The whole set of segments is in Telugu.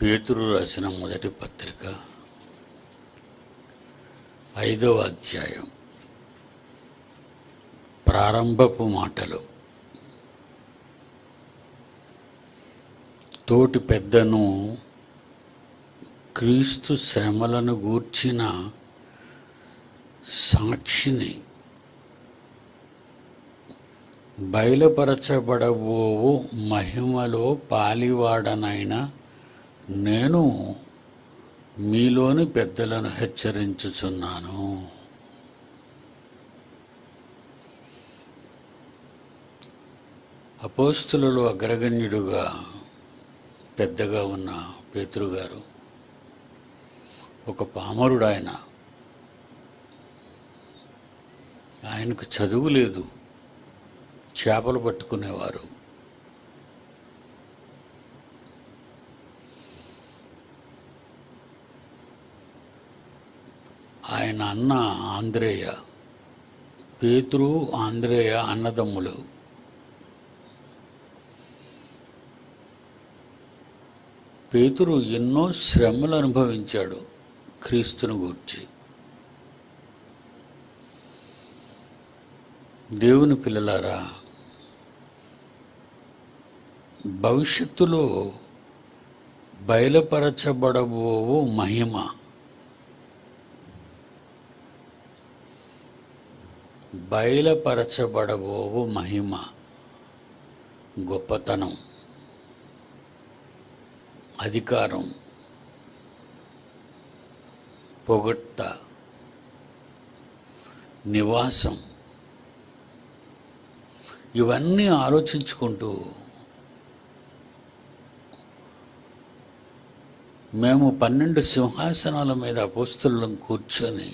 పేతురు రాసిన మొదటి పత్రిక ఐదవ అధ్యాయం ప్రారంభపు మాటలు తోటి పెద్దను క్రీస్తు శ్రమలను గూర్చిన సాక్షిని బయలుపరచబడబోవు మహిమలో పాలివాడనైన నేను మీలోని పెద్దలను హెచ్చరించుచున్నాను అపోస్తులలో అగ్రగణ్యుడుగా పెద్దగా ఉన్న పేతురు గారు ఒక పామరుడు ఆయన ఆయనకు చదువు లేదు చేపలు పట్టుకునేవారు ఆయన అన్న ఆంధ్రేయ పేతురు ఆంధ్రేయ అన్నదమ్ములు పేతురు ఎన్నో శ్రమలు అనుభవించాడు క్రీస్తును గూర్చి దేవుని పిల్లలారా భవిష్యత్తులో బయలుపరచబడబోవు మహిమ బయలుపరచబడబోవు మహిమ గొప్పతనం అధికారం పొగట్ట నివాసం ఇవన్నీ ఆలోచించుకుంటూ మేము పన్నెండు సింహాసనాల మీద అపోస్తులను కూర్చొని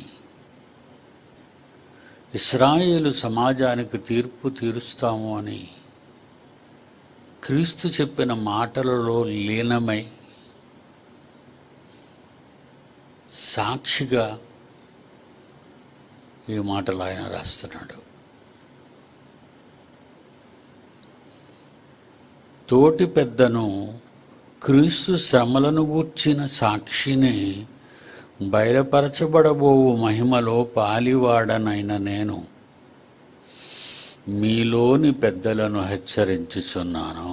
ఇస్రాయేలు సమాజానికి తీర్పు తీరుస్తాము అని క్రీస్తు చెప్పిన మాటలలో లీనమై సాక్షిగా ఈ మాటలు ఆయన రాస్తున్నాడు తోటి పెద్దను క్రీస్తు శ్రమలను గూర్చిన సాక్షిని బయలుపరచబడబోవు మహిమలో పాలివాడనైన నేను మీలోని పెద్దలను హెచ్చరించుచున్నాను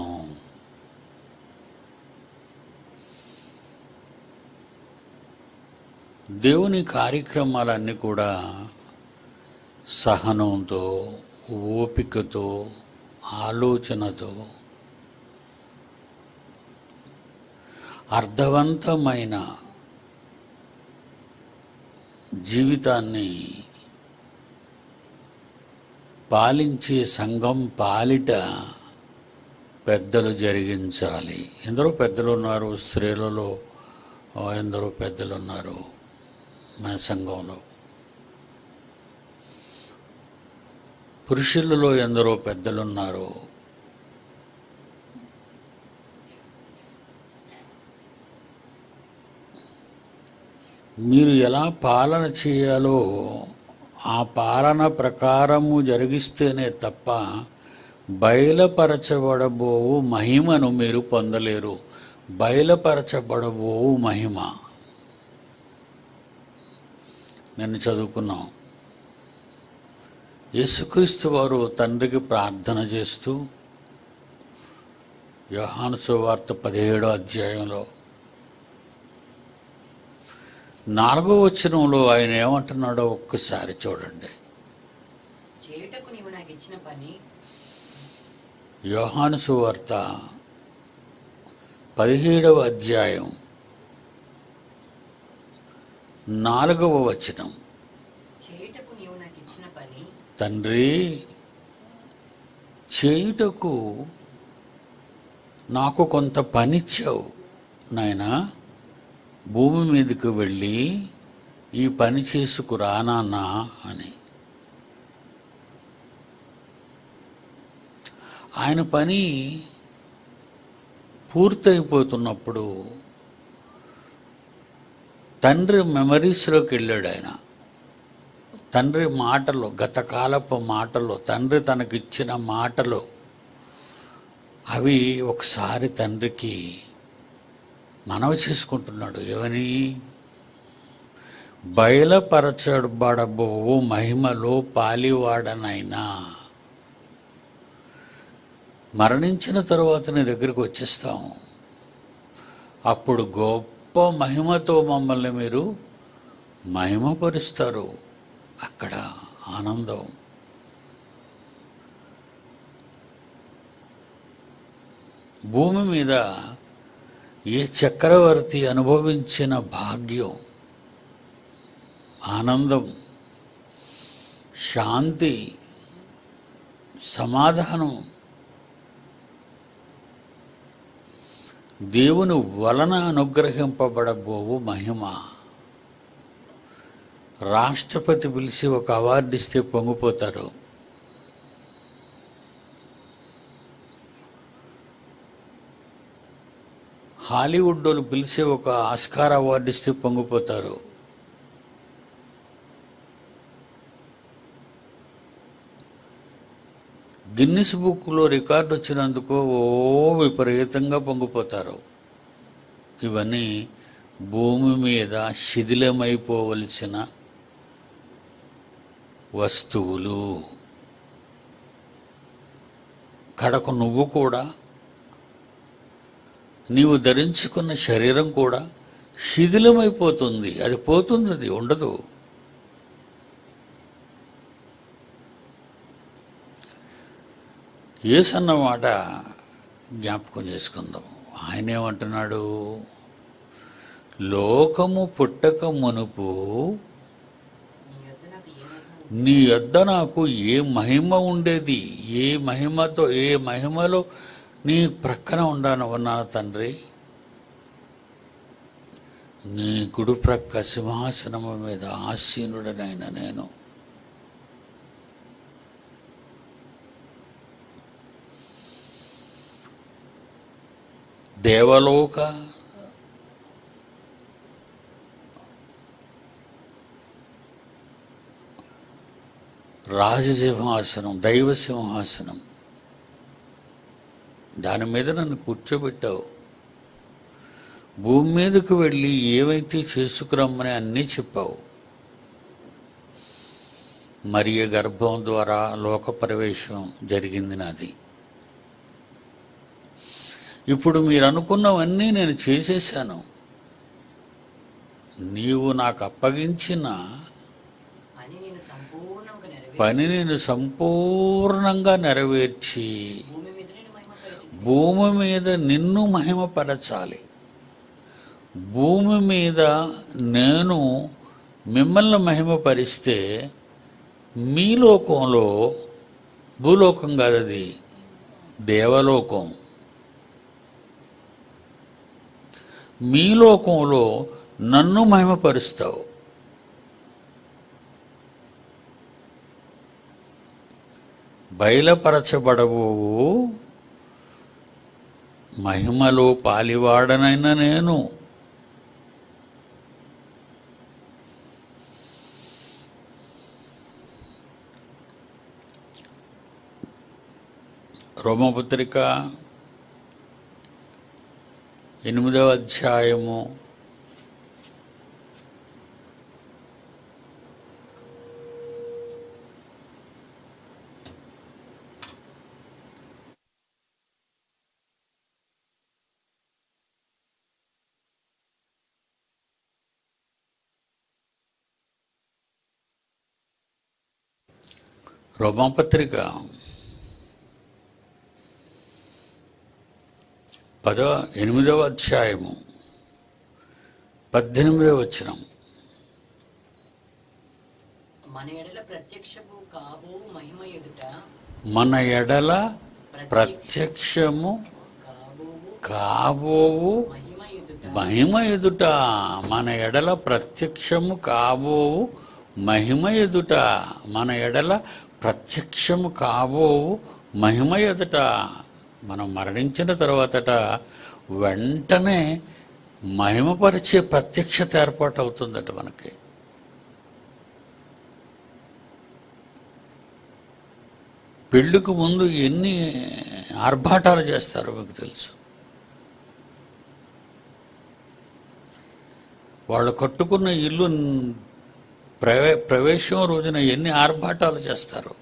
దేవుని కార్యక్రమాలన్నీ కూడా సహనంతో ఓపికతో ఆలోచనతో అర్థవంతమైన జీవితాన్ని పాలించే సంఘం పాలిట పెద్దలు జరిగించాలి ఎందరో పెద్దలు ఉన్నారు స్త్రీలలో ఆ, ఎందరో పెద్దలు ఉన్నారు మన సంఘంలో పురుషులలో ఎందరో పెద్దలు ఉన్నారు మీరు ఎలా పాలన చేయాలో ఆ పాలన ప్రకారము జరిగిస్తేనే తప్ప బయలుపరచబడబోవు మహిమను మీరు పొందలేరు బయలుపరచబడబోవు మహిమ నేను చదువుకున్నాం యేసుక్రీస్తు వారు తండ్రికి ప్రార్థన చేస్తూ యోహాను సువార్త పదిహేడో అధ్యాయంలో నాలుగో వచనంలో ఆయన ఏమంటున్నాడో ఒక్కసారి చూడండి చేయుటకు నీవు నాకు ఇచ్చిన పని యోహాను సువార్త పదిహేడవ అధ్యాయం నాలుగవ వచనం చేయుటకు నీవు నాకు ఇచ్చిన పని తండ్రి చేయుటకు నాకు కొంత పనిచ్చావు నాయనా భూమి మీదకు వెళ్ళి ఈ పని చేసుకురా నాన్న అని ఆయన పని పూర్తయిపోతున్నప్పుడు తండ్రి మెమరీస్లోకి వెళ్ళాడు ఆయన తండ్రి మాటలు గతకాలపు మాటలు తండ్రి తనకిచ్చిన మాటలు అవి ఒకసారి తండ్రికి మనవి చేసుకుంటున్నాడు ఏమని బయలుపరచబడబోవు మహిమలో పాలివాడనైనా మరణించిన తరువాత నీ దగ్గరికి వచ్చేస్తాం అప్పుడు గొప్ప మహిమతో మమ్మల్ని మీరు మహిమపరుస్తారు అక్కడ ఆనందం భూమి మీద ఏ చక్రవర్తి అనుభవించిన భాగ్యం ఆనందం శాంతి సమాధానం దేవుని వలన అనుగ్రహింపబడబోవు మహిమ రాష్ట్రపతి పిలిచి ఒక అవార్డు ఇస్తే పొంగిపోతారు హాలీవుడ్ వాళ్ళు పిలిచి ఒక ఆస్కార్ అవార్డు ఇస్తే పొంగిపోతారు గిన్నిస్ బుక్లో రికార్డు వచ్చినందుకు ఓ విపరీతంగా పొంగిపోతారు ఇవన్నీ భూమి మీద శిథిలమైపోవలసిన వస్తువులు కడకు నువ్వు కూడా నీవు ధరించుకున్న శరీరం కూడా శిథిలమైపోతుంది అది పోతుంది అది ఉండదు యేసు అన్న మాట జ్ఞాపకం చేసుకుందాం ఆయన ఏమంటున్నాడు లోకము పుట్టక మునుపు నీ యొద్ద నాకు ఏ నీ యొద్ద నాకు ఏ మహిమ మహిమ ఉండేది ఏ మహిమతో ఏ మహిమలో నీ ప్రక్కన ఉండాను ఉన్నాను తండ్రి నీ గుడి ప్రక్క సింహాసనము మీద ఆసీనుడనైన నేను దేవలోక రాజసింహాసనం దైవ సింహాసనం దాని మీద నన్ను కూర్చోబెట్టావు భూమి మీదకు వెళ్ళి ఏవైతే చేసుకురమ్మని అన్నీ చెప్పావు మరియ గర్భం ద్వారా లోక ప్రవేశం జరిగింది నాది ఇప్పుడు మీరు అనుకున్నవన్నీ నేను చేసేసాను నీవు నాకు అప్పగించిన పని నేను సంపూర్ణంగా నెరవేర్చి పని నేను సంపూర్ణంగా నెరవేర్చి భూమి మీద నేను మహిమపరిచి భూమి మీద నిన్ను మహిమపరచాలి భూమి మీద నేను మిమ్మల్ని మహిమపరిస్తే మీ లోకంలో భూలోకం కాదు అది దేవలోకం మీ లోకంలో నన్ను మహిమపరుస్తావు బయలుపరచబడబోవు మహిమలో పాలివాడనైన నేను రోమపత్రిక ఎనిమిదవ అధ్యాయము రోమపత్రిక పదో ఎనిమిదవ అధ్యాయము పద్దెనిమిదవ వచనం మన ఎడల ప్రత్యక్షము కాబో మహిమ ఎదుట మన ఎడల ప్రత్యక్షము కాబోవు కాబోవు మహిమ ఎదుట మహిమ ఎదుట మన ఎడల ప్రత్యక్షము కాబోవు మహిమ ఎదుట మన ఎడల ప్రత్యక్షము కాబోవు మహిమ ఎదుట మనం మరణించిన తర్వాతట వెంటనే మహిమపరిచే ప్రత్యక్షత ఏర్పాటు అవుతుందట మనకి పెళ్ళికి ముందు ఎన్ని ఆర్భాటాలు చేస్తారో మీకు తెలుసు వాళ్ళు కట్టుకున్న ఇల్లు ప్రవే ప్రవేశం రోజున ఎన్ని ఆర్భాటాలు చేస్తారు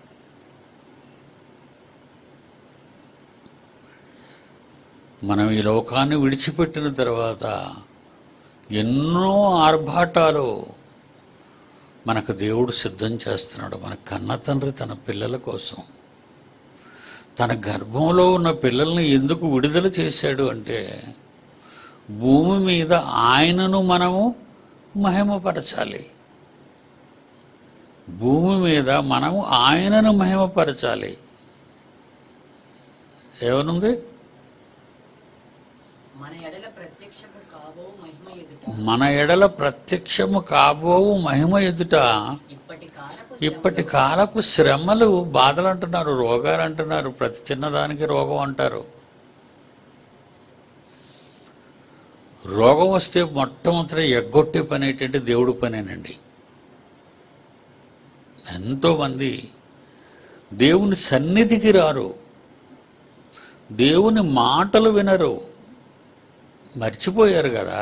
మనం ఈ లోకాన్ని విడిచిపెట్టిన తర్వాత ఎన్నో ఆర్భాటాలు మనకు దేవుడు సిద్ధం చేస్తున్నాడు మన కన్న తండ్రి తన పిల్లల కోసం తన గర్భంలో ఉన్న పిల్లల్ని ఎందుకు విడుదల చేశాడు అంటే భూమి మీద ఆయనను మనము మహిమపరచాలి భూమి మీద మనము ఆయనను మహిమపరచాలి ఏమనుంది మన ఎడల ప్రత్యక్షము కాబో మహిమ ఎదుట మన ఎడల ప్రత్యక్షము కాబోవు మహిమ ఎదుట ఇప్పటి కాలపు ఇప్పటి కాలపు శ్రమలు బాధలు అంటున్నారు రోగాలు అంటున్నారు ప్రతి చిన్నదానికి రోగం అంటారు రోగం వస్తే మొట్టమొదటి ఎగ్గొట్టే పని ఏంటంటే దేవుడి పనేనండి ఎంతోమంది దేవుని సన్నిధికి రారు దేవుని మాటలు వినరు మర్చిపోయారు కదా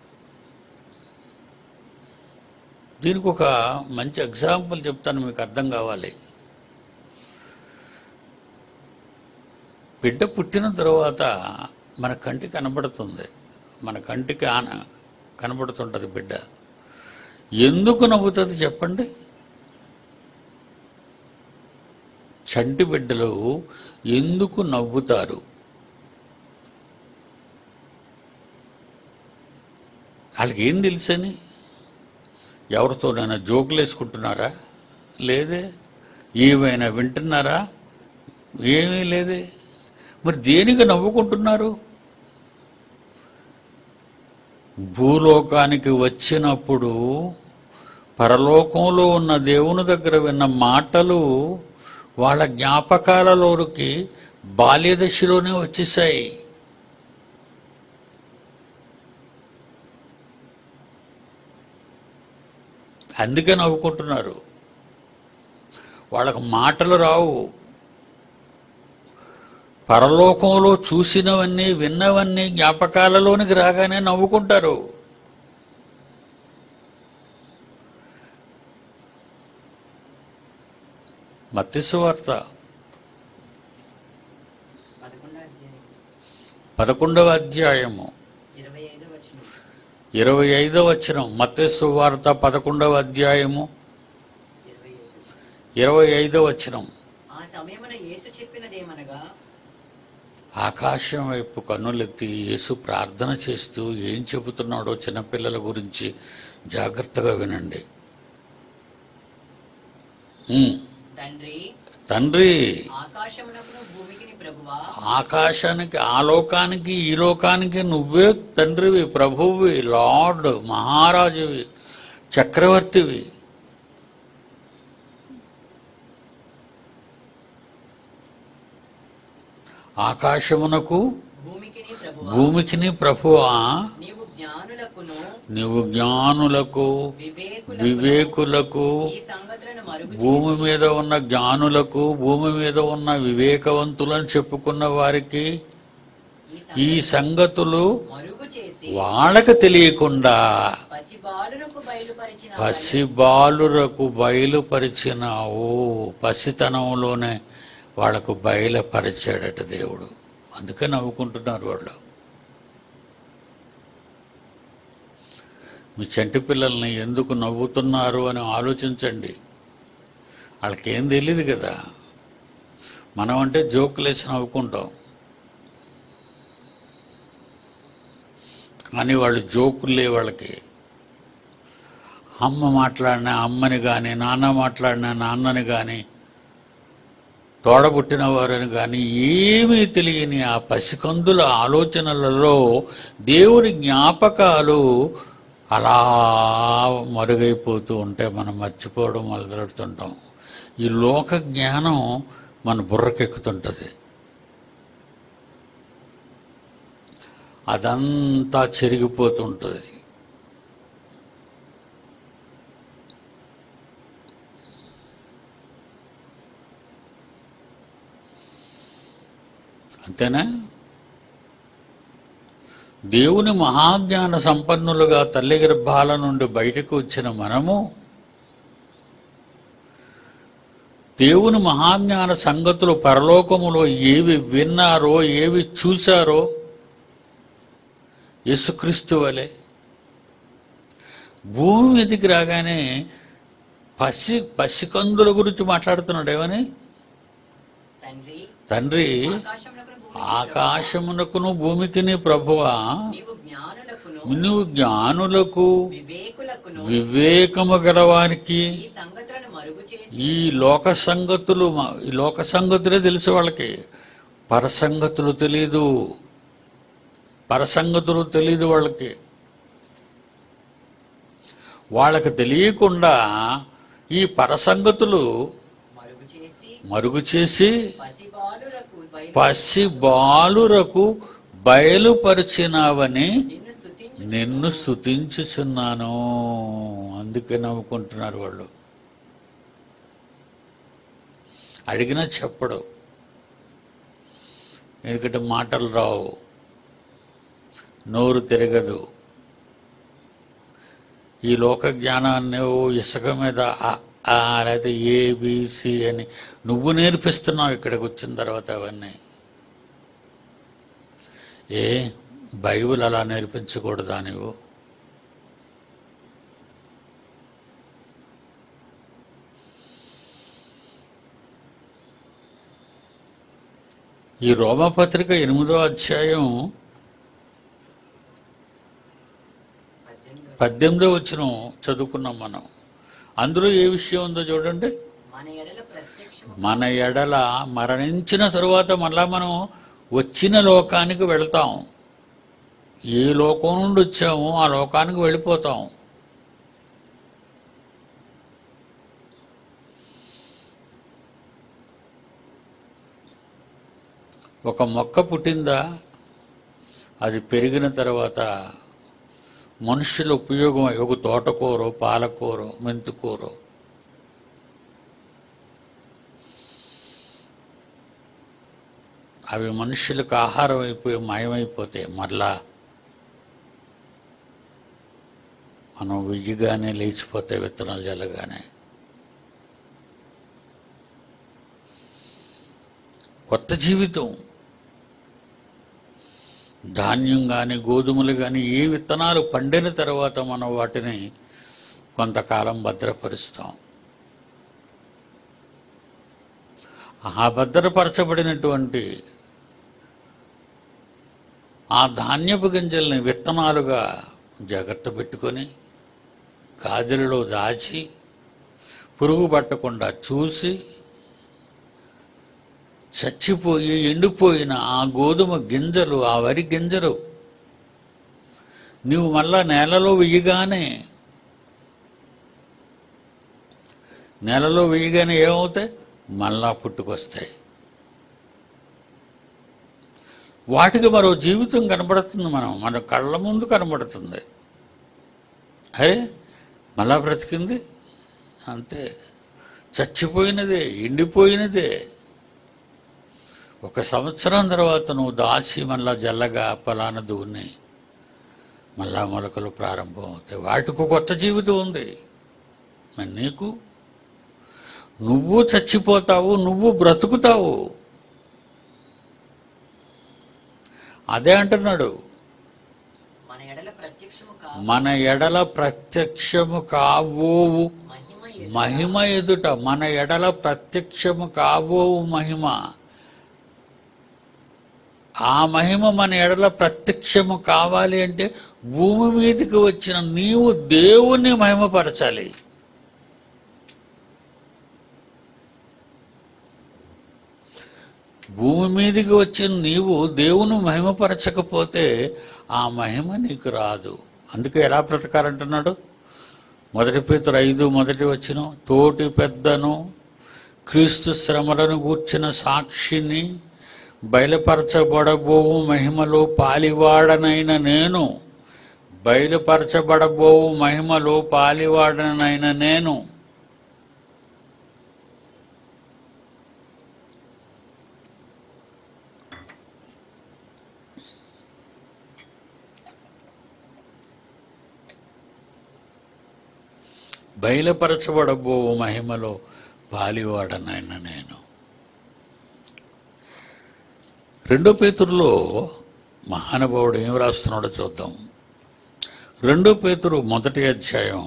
దీనికి ఒక మంచి ఎగ్జాంపుల్ చెప్తాను మీకు అర్థం కావాలి బిడ్డ పుట్టిన తర్వాత మన కంటికి కనబడుతుంది మన కంటికి ఆన కనబడుతుంటుంది బిడ్డ ఎందుకు నవ్వుతుంది చెప్పండి చంటి బిడ్డలు ఎందుకు నవ్వుతారు వాళ్ళకి ఏం తెలుసని ఎవరితోనైనా జోకులు వేసుకుంటున్నారా లేదే ఏమైనా వింటున్నారా ఏమీ లేదే మరి దేనికి నవ్వుకుంటున్నారు భూలోకానికి వచ్చినప్పుడు పరలోకంలో ఉన్న దేవుని దగ్గర విన్న మాటలు వాళ్ళ జ్ఞాపకాలలోకి బాల్యదశలోనే వచ్చేసాయి అందుకే నవ్వుకుంటున్నారు వాళ్ళకు మాటలు రావు పరలోకంలో చూసినవన్నీ విన్నవన్నీ జ్ఞాపకాలలోనికి రాగానే నవ్వుకుంటారు మత్స్యవార్త పదకొండో అధ్యాయం పదకొండవ అధ్యాయము ఇరవై ఐదో వచనం ఇరవై ఐదవ వచనం మత్స్యవార్త పదకొండవ అధ్యాయము ఇరవై ఐదు ఇరవై ఐదవ వచనం ఆ సమయమున యేసు చెప్పినదేమనగా ఆకాశం వైపు కన్నులెత్తి యేసు ప్రార్థన చేస్తూ ఏం చెబుతున్నాడో చిన్నపిల్లల గురించి జాగ్రత్తగా వినండి ఉమ్, తండ్రి తండ్రి ఆకాశమునకును భూమికిని ప్రభువా ఆకాశానికి ఆ లోకానికి ఈ లోకానికి నువ్వే తండ్రివి ప్రభువువి లార్డ్ మహారాజువి చక్రవర్తివి ఆకాశమునకు భూమికిని ప్రభువా భూమికిని ప్రభువా నీవు జ్ఞానులకును నీవు జ్ఞానులకు వివేకులకు వివేకులకు ఈ సంగతులను మరుగు భూమి మీద ఉన్న జ్ఞానులకు భూమి మీద ఉన్న వివేకవంతులను చెప్పుకున్న వారికి ఈ ఈ సంగతులు మరుగు చేసి వాళ్ళకి తెలియకుండా పసిబాలునకు బయలుపరిచిన పసిబాలురకు బయలుపరిచినావు పసితనంలోనే వాళ్ళకు బయలుపరిచాడట దేవుడు అందుకే నవ్వుకుంటున్నారు వాళ్ళు మీ చంటి పిల్లల్ని ఎందుకు నవ్వుతున్నారు అని ఆలోచించండి వాళ్ళకేం తెలియదు కదా మనం అంటే జోకులు వేసి నవ్వుకుంటాం కానీ వాళ్ళు జోకులే వాళ్ళకి అమ్మ మాట్లాడిన అమ్మని కానీ నాన్న మాట్లాడిన నాన్నని కానీ తోడబుట్టిన వారని కానీ ఏమీ తెలియని ఆ పసికందుల ఆలోచనలలో దేవుని జ్ఞాపకాలు అలా మరుగైపోతూ ఉంటే మనం మర్చిపోవడం మొదలెడుతుంటాం ఈ లోక జ్ఞానం మన బుర్రకెక్కుతుంటుంది అదంతా చెరిగిపోతుంటుంది అంతేనా దేవుని మహాజ్ఞాన సంపన్నులుగా తల్లి గర్భాల నుండి బయటకు వచ్చిన మనము దేవుని మహాజ్ఞాన సంగతులు పరలోకములో ఏవి విన్నారో ఏవి చూశారో యేసుక్రీస్తు వలె భూమి మీదకి రాగానే పసి పసికందుల గురించి మాట్లాడుతున్నాడు ఏమని తండ్రి తండ్రి ఆకాశమునకును భూమికి ఆకాశమునకును భూమికిని ప్రభువా నీవు జ్ఞానులకును నువ్వు జ్ఞానులకు వివేకులకును వివేకము గలవానికి ఈ సంగతులను మరుగు చేసి ఈ లోక సంగతులు మ- ఈ లోక సంగతులే తెలుసు వాళ్ళకి పరసంగతులు తెలీదు పరసంగతులు తెలీదు వాళ్ళకి వాళ్ళకి తెలియకుండా ఈ పరసంగతులు మరుగు చేసి మరుగు చేసి పసిబాలులకు బయలు పసి బాలురకు బయలుపరిచినావని నిన్ను స్తుతించు నిన్ను స్తుతించుచున్నాను అందుకే నవ్వుకుంటున్నారు వాళ్ళు అడిగినా చెప్పడు ఎందుకంటే మాటలు రావు నోరు తిరగదు ఈ లోక జ్ఞానాన్ని ఓ ఇసుక మీద ఆ, ఆ, లేకపోతే ఏబిసి అని నువ్వు నేర్పిస్తున్నావు ఇక్కడికి వచ్చిన తర్వాత అవన్నీ ఏ బైబిల్ అలా నేర్పించకూడదా నువ్వు ఈ రోమపత్రిక ఎనిమిదో అధ్యాయం పద్దెనిమిది పద్దెనిమిదో వచ్చిన చదువుకున్నాం మనం అందులో ఏ విషయం ఉందో చూడండి మన ఎడల ప్రత్యక్షము మన ఎడల మరణించిన తరువాత మళ్ళా మనం వచ్చిన లోకానికి వెళ్తాం ఏ లోకం నుండి వచ్చామో ఆ లోకానికి వెళ్ళిపోతాం ఒక మొక్క పుట్టిందా అది పెరిగిన తర్వాత మనుషుల ఉపయోగం ఒక తోటకూర పాలకూర మెంతికూర అవి మనుషులకు ఆహారం అయిపోయి మాయమైపోతాయి మరలా మనం విజిగానే లేచిపోతాయి విత్తనాలు జల్లగానే కొత్త జీవితం ధాన్యం కానీ గోధుమలు కానీ ఏ విత్తనాలు పండిన తర్వాత మనం వాటిని కొంతకాలం భద్రపరుస్తాం ఆ భద్రపరచబడినటువంటి ఆ ధాన్యపు గింజల్ని విత్తనాలుగా జాగ్రత్త పెట్టుకొని గాజులలో దాచి పురుగు పట్టకుండా చూసి చచ్చిపోయి ఎండిపోయిన ఆ గోధుమ గింజలు ఆ వరి గింజలు నీవు మళ్ళా నేలలో వెయ్యగానే నేలలో వెయ్యగానే ఏమవుతాయి మళ్ళా పుట్టుకొస్తాయి వాటికి మరో జీవితం కనబడుతుంది మనం మన కళ్ళ ముందు కనబడుతుంది అరే మళ్ళా బ్రతికింది అంతే చచ్చిపోయినదే ఎండిపోయినదే ఒక సంవత్సరం తర్వాత నువ్వు దాచి మళ్ళా జల్లగా పలాన దూని మళ్ళా మొలకలు ప్రారంభం అవుతాయి వాటికి కొత్త జీవితం ఉంది మరి నీకు నువ్వు చచ్చిపోతావు నువ్వు బ్రతుకుతావు అదే అంటున్నాడు మన ఎడల ప్రత్యక్షము కా మన ఎడల ప్రత్యక్షము కాబోవు మహిమ ఎదుట మహిమ ఎదుట మన ఎడల ప్రత్యక్షము కాబోవు మహిమ ఆ మహిమ మన ఎడల ప్రత్యక్షము కావాలి అంటే భూమి మీదకి వచ్చిన నీవు దేవుణ్ణి మహిమపరచాలి భూమి మీదకి వచ్చిన నీవు దేవుని మహిమపరచకపోతే ఆ మహిమ నీకు రాదు అందుకే ఎలా బ్రతకాలంటున్నాడు మొదటి పేతురు ఐదు మొదటి వచ్చిన తోటి పెద్దను క్రీస్తు శ్రమలను గూర్చిన సాక్షిని బయలుపరచబడబోవు మహిమలో పాలివాడనైన నేను బయలుపరచబడబోవు మహిమలో పాలివాడనైన నేను బయలుపరచబడబో మహిమలో పాలివాడనైన నేను రెండో పేతురులో మహానుభావుడు ఏం రాస్తున్నాడో చూద్దాం రెండో పేతురు మొదటి అధ్యాయం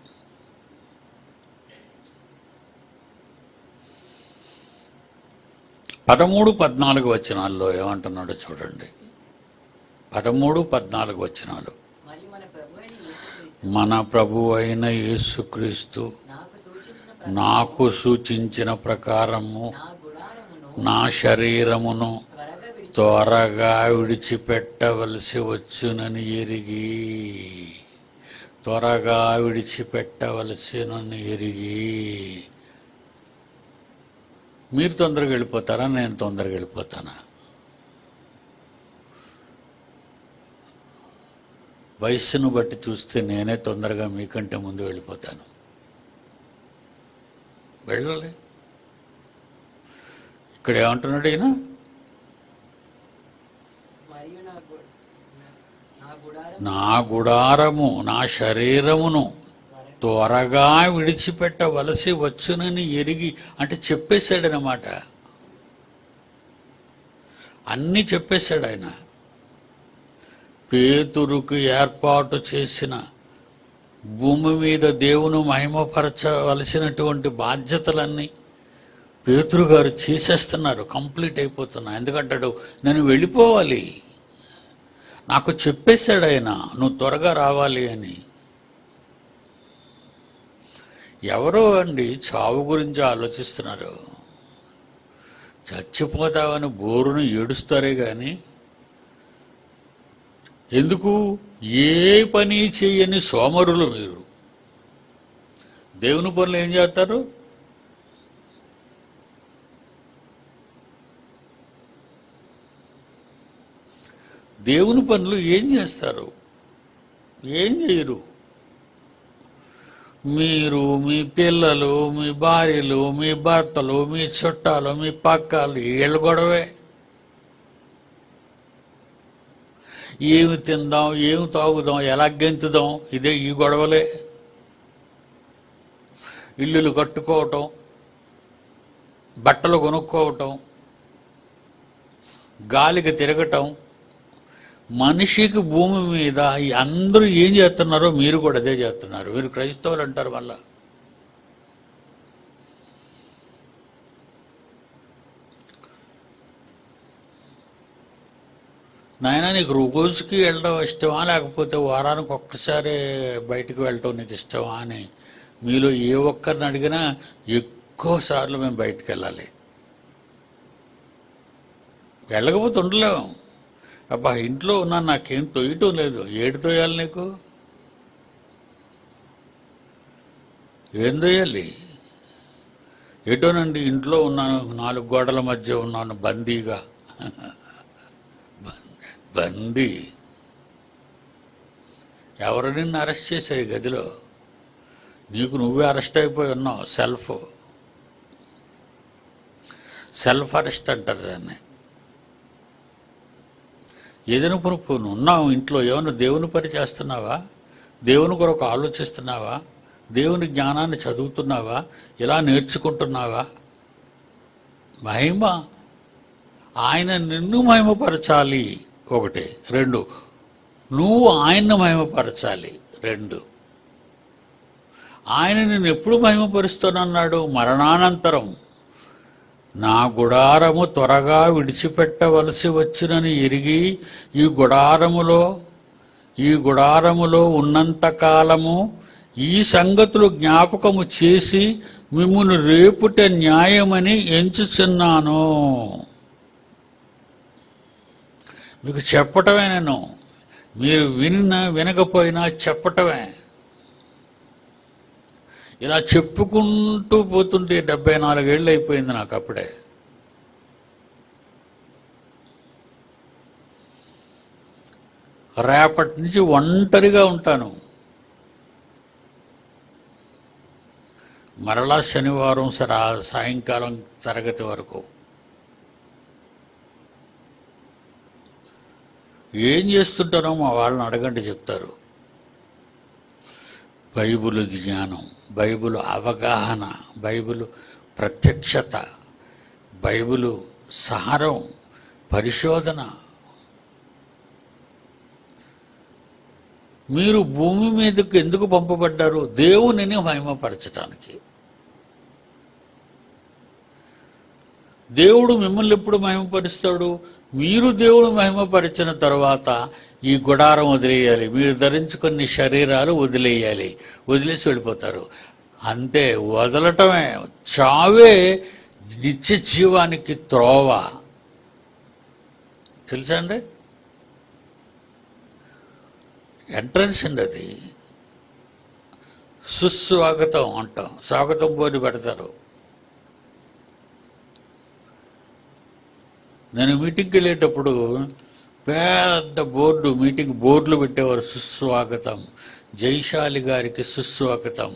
పదమూడు పద్నాలుగు వచనాల్లో ఏమంటున్నాడో చూడండి పదమూడు పద్నాలుగు వచనాలు మరియు మన ప్రభు అయిన యేసుక్రీస్తు మన ప్రభు అయిన యేసుక్రీస్తు నాకు సూచించిన ప్ర- నాకు సూచించిన ప్రకారము నా గుడారమును నా శరీరమును త్వరగా విడిచి త్వరగా విడిచిపెట్టవలసి వచ్చునని ఎరిగి త్వరగా విడిచిపెట్టవలసినని ఎరిగి మీరు తొందరగా వెళ్ళిపోతారా నేను తొందరగా వెళ్ళిపోతానా వయస్సును బట్టి చూస్తే నేనే తొందరగా మీకంటే ముందు వెళ్ళిపోతాను వెళ్ళాలి ఇక్కడ ఏమంటున్నాడు ఈయన మరియు నా గు- నా గుడారం నా గుడారము నా శరీరమును త్వరగా త్వరగా విడిచిపెట్టవలసి వచ్చునని ఎరిగి అంటే చెప్పేశాడనమాట అన్నీ చెప్పేశాడు ఆయన పేతురుకు ఏర్పాటు చేసిన భూమి మీద దేవుని మహిమపరచవలసినటువంటి బాధ్యతలన్నీ పేతురు గారు చేసేస్తున్నారు కంప్లీట్ అయిపోతున్నా ఎందుకంటాడు నేను వెళ్ళిపోవాలి నాకు చెప్పేశాడు ఆయన నువ్వు త్వరగా రావాలి అని ఎవరో అండి చావు గురించి ఆలోచిస్తున్నారు చచ్చిపోతావని బోరును ఏడుస్తారే కానీ ఎందుకు ఏ పని చేయని సోమరులు మీరు దేవుని పనులు ఏం చేస్తారు దేవుని పనులు ఏం చేస్తారు ఏం చేయరు మీరు మీ పిల్లలు మీ భార్యలు మీ భర్తలు మీ చుట్టాలు మీ పక్కాలు వీళ్ళు గొడవే ఏమి తిందాం ఏమి తాగుదాం ఎలా గెంతుదాం ఇదే ఈ గొడవలే ఇల్లులు కట్టుకోవటం బట్టలు కొనుక్కోవటం గాలికి తిరగటం మనిషికి భూమి మీద ఈ అందరూ ఏం చేస్తున్నారో మీరు కూడా అదే చేస్తున్నారు మీరు క్రైస్తవులు అంటారు మళ్ళా నాయన నీకు రోజుకి వెళ్ళడం ఇష్టమా లేకపోతే వారానికి ఒక్కసారి బయటికి వెళ్ళటం నీకు ఇష్టమా అని మీలో ఏ ఒక్కరిని అడిగినా ఎక్కువ సార్లు మేము బయటికి వెళ్ళాలి వెళ్ళకపోతే ఉండలేము అబ్బా ఇంట్లో ఉన్నా నాకేం తొయ్యటం లేదు ఏడు తోయాలి నీకు ఏం తోయాలి ఎటోనండి ఇంట్లో ఉన్నాను నాలుగు గోడల మధ్య ఉన్నాను బందీగా బం- బందీ ఎవరు నిన్ను అరెస్ట్ చేశారు ఈ గదిలో నీకు నువ్వే అరెస్ట్ అయిపోయి ఉన్నావు సెల్ఫ్ సెల్ఫ్ అరెస్ట్ అంటారు దాన్ని ఏదైనా ఇప్పుడు నువ్వు ఉన్నావు ఇంట్లో ఏమైనా దేవుని పని చేస్తున్నావా దేవుని కొరకు ఆలోచిస్తున్నావా దేవుని జ్ఞానాన్ని చదువుతున్నావా ఇలా నేర్చుకుంటున్నావా మహిమ ఆయన నిన్ను మహిమపరచాలి ఒకటి రెండు నువ్వు ఆయన్ని మహిమపరచాలి రెండు ఆయన నిన్ను ఎప్పుడు మహిమపరుస్తానన్నాడు మరణానంతరం నా గుడారము త్వరగా విడిచిపెట్టవలసి వచ్చినని ఎరిగి ఈ గుడారములో ఈ గుడారములో ఉన్నంత కాలము ఈ సంగతులు జ్ఞాపకము చేసి మిమ్మును రేపుట న్యాయమని ఎంచుచున్నాను మీకు చెప్పటమే నేను మీరు విన్న వినకపోయినా చెప్పటమే ఇలా చెప్పుకుంటూ పోతుంటే డెబ్బై నాలుగేళ్ళు అయిపోయింది నాకు అప్పుడే రేపటి నుంచి ఒంటరిగా ఉంటాను మరలా శనివారం సరా సాయంకాలం తరగతి వరకు ఏం చేస్తుంటారో మా వాళ్ళని అడగండి చెప్తారు బైబిల్ జ్ఞానం బైబిల్ అవగాహన బైబిల్ ప్రత్యక్షత బైబిల్ సారం పరిశోధన మీరు భూమి మీదకు ఎందుకు పంపబడ్డారు దేవునిని మహిమపరచటానికి దేవుడు మిమ్మల్ని ఎప్పుడు మహిమపరుస్తాడు మీరు దేవుడు మహిమపరిచిన తర్వాత ఈ గుడారం వదిలేయాలి మీరు ధరించుకున్న శరీరాలు వదిలేయాలి వదిలేసి వెళ్ళిపోతారు అంతే వదలటమే చావే నిత్య జీవానికి త్రోవ తెలుసా అండి ఎంట్రన్స్ అండి అది సుస్వాగతం అంటాం స్వాగతం బోర్డు పెడతారు నేను మీటింగ్కి వెళ్ళేటప్పుడు పెద్ద బోర్డు మీటింగ్ బోర్డులు పెట్టేవారు సుస్వాగతం జైశాలి గారికి సుస్వాగతం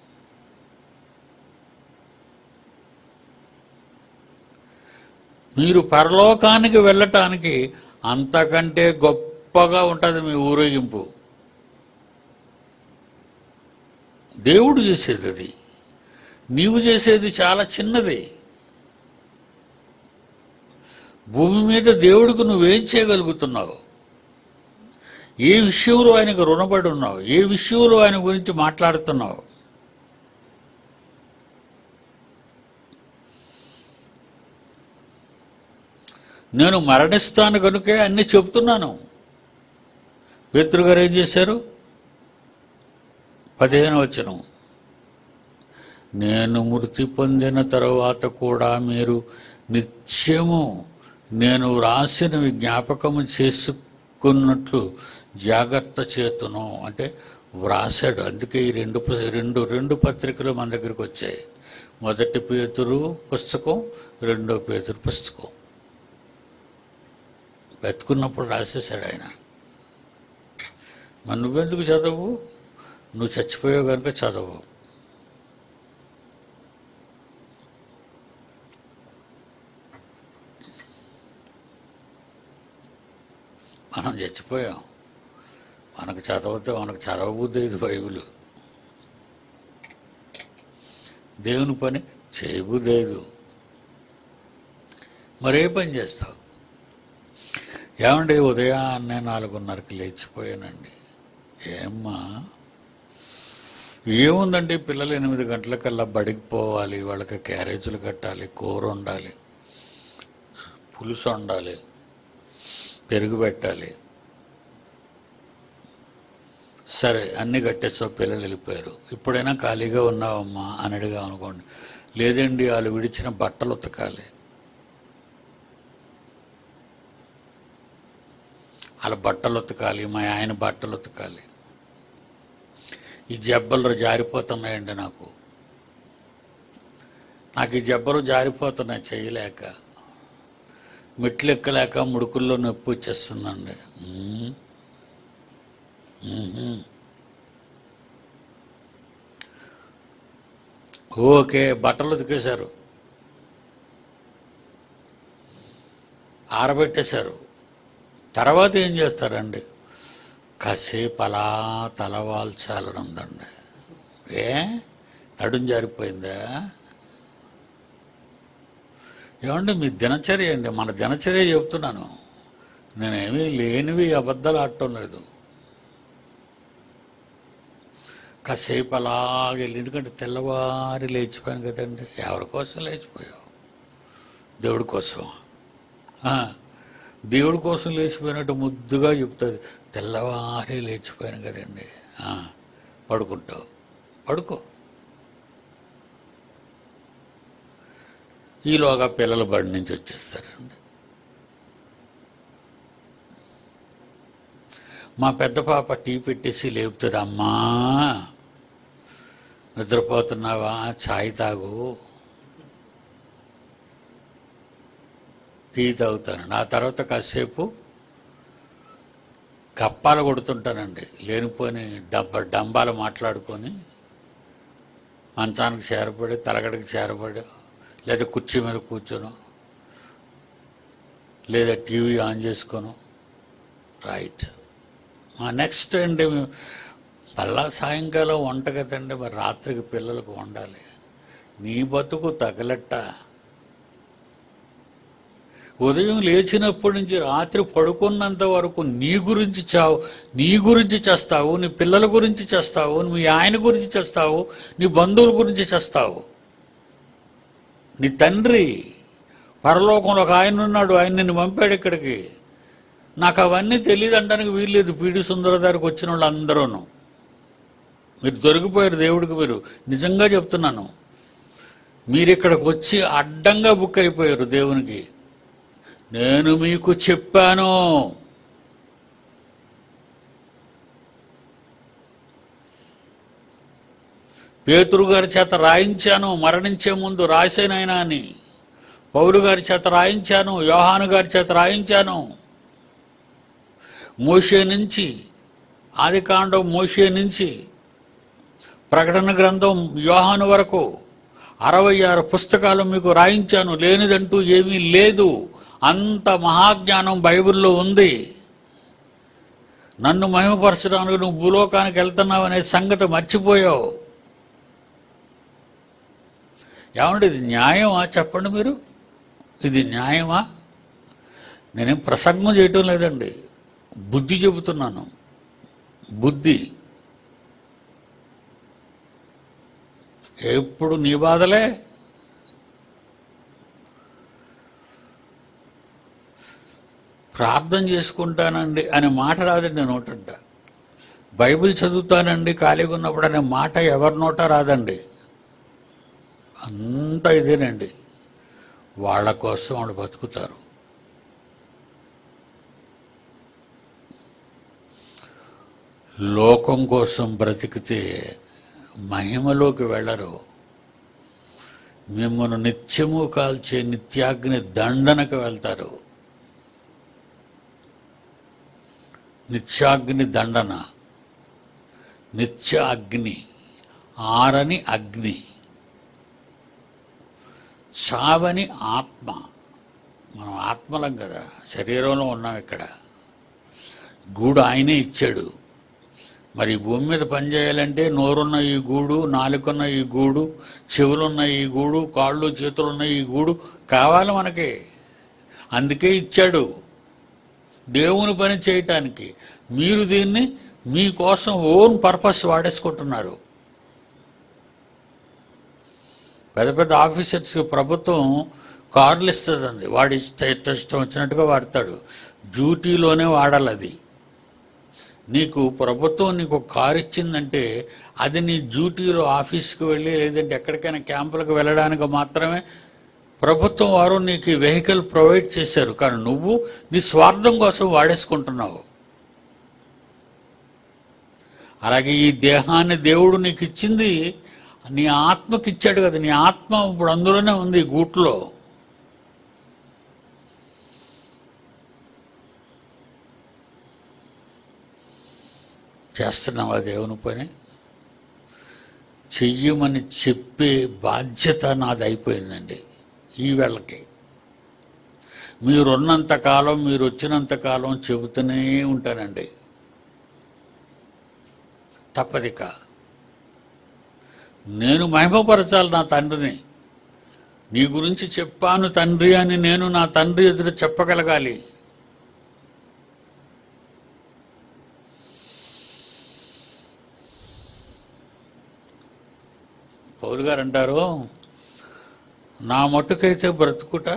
మీరు పరలోకానికి వెళ్ళటానికి అంతకంటే గొప్పగా ఉంటుంది మీ ఊరేగింపు దేవుడు చేసేది అది నీవు చేసేది చాలా చిన్నది భూమి మీద దేవుడికి నువ్వేం చేయగలుగుతున్నావు ఏ విషయంలో ఆయనకు రుణపడి ఉన్నావు ఏ విషయంలో ఆయన గురించి మాట్లాడుతున్నావు నేను మరణిస్తాను కనుకే అన్ని చెప్తున్నాను పేతురు గారు ఏం చేశారు పదిహేను వచనం నేను మృతి పొందిన తరువాత కూడా మీరు నిత్యము నేను రాసినవి జ్ఞాపకము చేసుకున్నట్లు జాగ్రత్త చేతును అంటే వ్రాసాడు అందుకే ఈ రెండు పుస్- రెండు రెండు పత్రికలు మన దగ్గరికి వచ్చాయి మొదటి పేతురు పుస్తకం రెండో పేతురు పుస్తకం బతుకున్నప్పుడు రాసేసాడు ఆయన మరి నువ్వెందుకు చదవు నువ్వు చచ్చిపోయావు కనుక చదవు మనం చచ్చిపోయాం మనకు చదవతే మనకు చదవబుద్ధి ఇది బైబిల్ దేవుని పని చేయబుద్దేదు మరే పని చేస్తావు ఏమండి ఉదయాన్నే నాలుగున్నరకి లేచిపోయానండి ఏమ్మా ఏముందండి పిల్లలు ఎనిమిది గంటలకల్లా బడికి పోవాలి వాళ్ళకి క్యారేజీలు కట్టాలి కూర వండాలి పులుసు వండాలి పెరుగు పెట్టాలి సరే అన్ని కట్టేసావు పిల్లలు వెళ్ళిపోయారు ఇప్పుడైనా ఖాళీగా ఉన్నావమ్మా అని అడిగా అనుకోండి లేదండి వాళ్ళు విడిచిన బట్టలు ఉతకాలి వాళ్ళ బట్టలు ఉతకాలి మా ఆయన బట్టలు ఉతకాలి ఈ జబ్బలు జారిపోతున్నాయండి నాకు నాకు ఈ జబ్బలు జారిపోతున్నాయి చేయలేక మెట్లు ఎక్కలేక ముడుకుల్లో నొప్పి వచ్చేస్తుందండి ఉమ్. ఉహుం. ఓకే బట్టలు ఉతికేశారు ఆరబెట్టేశారు తర్వాత ఏం చేస్తారండి కాసేపు అలా తలవాల్చాలని ఉందండి ఏ నడుం జారిపోయిందా ఏమండి మీ దినచర్య అండి మన దినచర్య చెప్తున్నాను నేనేమీ లేనివి అబద్ధాలు ఆడటం లేదు కాసేపు అలాగే వెళ్ళి ఎందుకంటే తెల్లవారి లేచిపోయాను కదండి ఎవరి కోసం లేచిపోయావు దేవుడి కోసం ఆ, దేవుడి కోసం లేచిపోయినట్టు ముద్దుగా చెప్తుంది తెల్లవారి లేచిపోయాను కదండి ఆ, పడుకుంటావు పడుకో ఈలోగా పిల్లలు బడి నుంచి వచ్చేస్తారండి మా పెద్ద పాప టీ పెట్టేసి లేపుతుంది అమ్మా నిద్రపోతున్నావా ఛాయ్ తాగు టీ తాగుతాను ఆ తర్వాత కాసేపు కప్పాలు కొడుతుంటానండి లేనిపోని డబ్బ డంబాలు మాట్లాడుకొని మంచానికి చేరపడి తలగడికి చేరపడి లేదా కుర్చీ మీద కూర్చోను లేదా టీవీ ఆన్ చేసుకోను రైట్ మా నెక్స్ట్ అండి మళ్ళా సాయంకాలం వంట కదండి మరి రాత్రికి పిల్లలకు వండాలి నీ బతుకు తగలట్ట ఉదయం లేచినప్పటి నుంచి రాత్రి పడుకున్నంత వరకు నీ గురించి చావు నీ గురించి చేస్తావు నీ పిల్లల గురించి చేస్తావు మీ ఆయన గురించి చేస్తావు నీ బంధువుల గురించి చేస్తావు నీ తండ్రి పరలోకంలో ఒక ఆయన ఉన్నాడు ఆయన నిన్ను పంపాడు ఇక్కడికి నాకు అవన్నీ తెలియదు అంటానికి వీల్లేదు పీడి సుందర దగ్గరికి వచ్చిన వాళ్ళు అందరూను మీరు దొరికిపోయారు దేవుడికి మీరు నిజంగా చెప్తున్నాను మీరు ఇక్కడికి వచ్చి అడ్డంగా బుక్ అయిపోయారు దేవునికి నేను మీకు చెప్పాను పేతురు గారి చేత రాయించాను మరణించే ముందు రాసేనైనా అని పౌరు గారి చేత రాయించాను యోహాను గారి చేత రాయించాను మోషే నుంచి ఆదికాండం మోషే నుంచి ప్రకటన గ్రంథం యోహాను వరకు అరవై ఆరు పుస్తకాలు మీకు రాయించాను లేనిదంటూ ఏమీ లేదు అంత మహాజ్ఞానం బైబిల్లో ఉంది నన్ను మహిమపరచడానికి నువ్వు భూలోకానికి వెళ్తున్నావు అనే సంగతి మర్చిపోయావు ఏమంటే ఇది న్యాయమా చెప్పండి మీరు ఇది న్యాయమా నేనేం ప్రసంగం చేయటం లేదండి బుద్ధి చెబుతున్నాను బుద్ధి ఎప్పుడు నీ బాధలే ప్రార్థన చేసుకుంటానండి అనే మాట రాదండి నోటంట బైబిల్ చదువుతానండి ఖాళీగా ఉన్నప్పుడు అనే మాట ఎవరి నోట రాదండి అంతా ఇదేనండి వాళ్ళ కోసం వాళ్ళు బతుకుతారు లోకం కోసం బ్రతికితే మహిమలోకి వెళ్ళరు మిమ్మల్ని నిత్యము కాల్చే నిత్యాగ్ని దండనకు వెళ్తారు నిత్యాగ్ని దండన నిత్య అగ్ని ఆరని అగ్ని చావని ఆత్మ మనం ఆత్మలం కదా శరీరంలో ఉన్నాం ఇక్కడ గూడు ఆయనే ఇచ్చాడు మరి ఈ భూమి మీద పనిచేయాలంటే నోరున్న ఈ గూడు నాలుకన్న ఈ గూడు చెవులున్న ఈ గూడు కాళ్ళు చేతులున్న ఈ గూడు కావాలి మనకి అందుకే ఇచ్చాడు దేవుని పని చేయటానికి మీరు దీన్ని మీకోసం ఓన్ పర్పస్ వాడేసుకుంటున్నారు పెద్ద పెద్ద ఆఫీసర్స్ ప్రభుత్వం కార్లు ఇస్తుందండి వాడి ఇష్ట ఇష్టం వచ్చినట్టుగా వాడతాడు డ్యూటీలోనే వాడాలి అది నీకు ప్రభుత్వం నీకు ఒక కారు ఇచ్చిందంటే అది నీ డ్యూటీలో ఆఫీస్కి వెళ్ళి లేదంటే ఎక్కడికైనా క్యాంపులకు వెళ్ళడానికి మాత్రమే ప్రభుత్వం వారు నీకు ఈ వెహికల్ ప్రొవైడ్ చేశారు కానీ నువ్వు నీ స్వార్థం కోసం వాడేసుకుంటున్నావు అలాగే ఈ దేహాన్ని దేవుడు నీకు ఇచ్చింది నీ ఆత్మకి ఇచ్చాడు కదా నీ ఆత్మ ఇప్పుడు అందులోనే ఉంది ఈ గూట్లో చేస్తున్నావా దేవుని పని చెయ్యమని చెప్పే బాధ్యత నాది అయిపోయిందండి ఈ వేళకి మీరున్నంత కాలం మీరు వచ్చినంత కాలం చెబుతూనే ఉంటానండి తప్పదిక నేను మహిమపరచాలి నా తండ్రిని నీ గురించి చెప్పాను తండ్రి అని నేను నా తండ్రి ఎదుట చెప్పగలగాలి పౌరు గారు అంటారు నా మట్టుకైతే బ్రతుకుట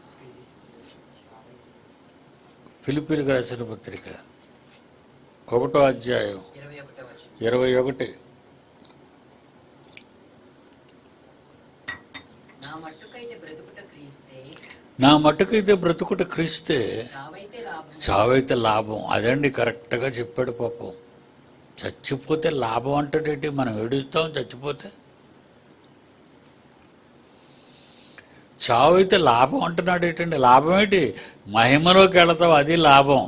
ఫిలిపిలకు రాసిన పత్రిక ఒకటో అధ్యాయం ఇరవై ఒకటో వచనం ఇరవై ఒకటి నా మట్టుకైతే బ్రతుకుట క్రీస్తే నా మట్టుకైతే బ్రతుకుట క్రీస్తే చావైతే లాభం చావైతే లాభం అదండి కరెక్ట్గా చెప్పాడు పాపం చచ్చిపోతే లాభం అంటాడేంటి మనం ఏడుస్తాం చచ్చిపోతే చావైతే లాభం అంటున్నాడు ఏంటండి లాభం ఏంటి మహిమలోకి వెళతావు అది లాభం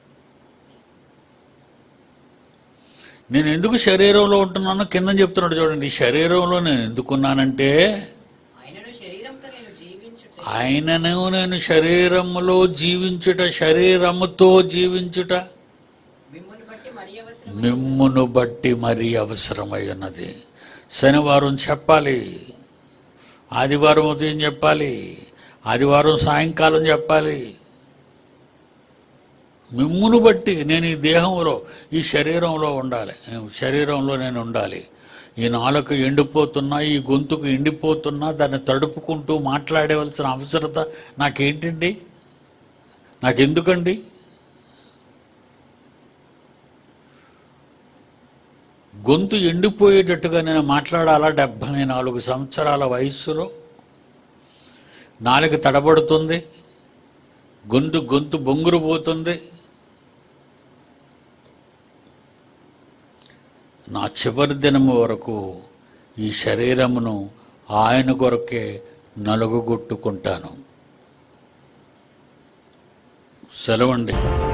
నేను ఎందుకు శరీరంలో ఉంటున్నానో కింద చెప్తున్నాడు చూడండి ఈ శరీరంలో నేను ఎందుకున్నానంటే ఆయనను శరీరంతో నేను జీవించుట ఆయనను నేను శరీరములో జీవించుట శరీరముతో జీవించుట మిమ్మల్ని బట్టి మరి అవసరం మిమ్మును బట్టి మరీ అవసరమై ఉన్నది శనివారం చెప్పాలి ఆదివారం ఉదయం చెప్పాలి ఆదివారం సాయంకాలం చెప్పాలి మిమ్మును బట్టి నేను ఈ దేహంలో ఈ శరీరంలో ఉండాలి శరీరంలో నేను ఉండాలి ఈ నాలుక ఎండిపోతున్నా ఈ గొంతుకు ఎండిపోతున్నా దాన్ని తడుపుకుంటూ మాట్లాడవలసిన అవసరత నాకేంటండి నాకెందుకండి గొంతు ఎండిపోయేటట్టుగా నేను మాట్లాడాలా డెబ్భై నాలుగు సంవత్సరాల వయస్సులో నాలుక తడబడుతుంది గొంతు గొంతు బొంగురు పోతుంది నా చివరి దినము వరకు ఈ శరీరమును ఆయన కొరకే నలుగుగొట్టుకుంటాను సెలవండి